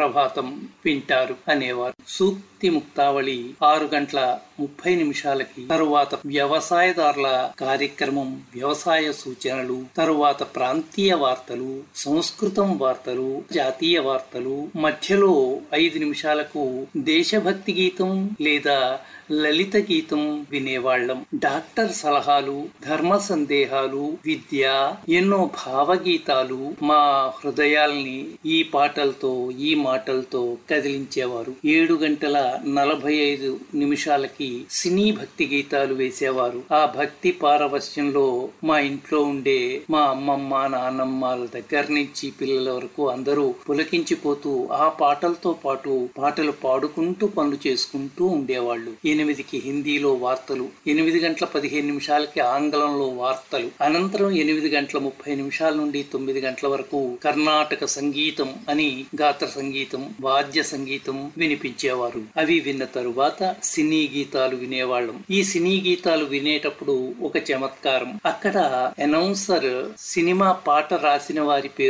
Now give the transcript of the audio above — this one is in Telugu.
సుప్రభాతం వింటారు అనేవారు సూక్తి ముక్తావళి ఆరు గంటల ముప్పై నిమిషాలకి తరువాత వ్యవసాయదారుల కార్యక్రమం వ్యవసాయ సూచనలు తరువాత ప్రాంతీయ వార్తలు సంస్కృతం వార్తలు జాతీయ వార్తలు మధ్యలో ఐదు నిమిషాలకు దేశభక్తి గీతం లేదా లలిత గీతం వినేవాళ్ళం డాక్టర్ సలహాలు ధర్మ సందేహాలు విద్య ఎన్నో భావగీతాలు మా హృదయాల్ని ఈ పాటలతో ఈ మాటలతో కదిలించేవారు ఏడు గంటల నలభై ఐదు నిమిషాలకి సినీ భక్తి గీతాలు వేసేవారు ఆ భక్తి పారవశ్యంలో మా ఇంట్లో ఉండే మా అమ్మమ్మ నాన్నమ్మల దగ్గర నుంచి పిల్లల వరకు అందరూ పులకించిపోతూ ఆ పాటలతో పాటు పాటలు పాడుకుంటూ పనులు చేసుకుంటూ ఉండేవాళ్ళు ఎనిమిదికి హిందీలో వార్తలు ఎనిమిది గంటల పదిహేను నిమిషాలకి ఆంగ్లంలో వార్తలు అనంతరం ఎనిమిది గంటల ముప్పై నిమిషాల నుండి తొమ్మిది గంటల వరకు కర్ణాటక సంగీతం అని గాత్ర సంగీతం వాద్య సంగీతం వినిపించేవారు అవి విన్న తరువాత సినీ గీతాలు వినేవాళ్ళం ఈ సినీ గీతాలు వినేటప్పుడు ఒక చమత్కారం అక్కడ అనౌన్సర్ సినిమా పాట రాసిన వారి పేరు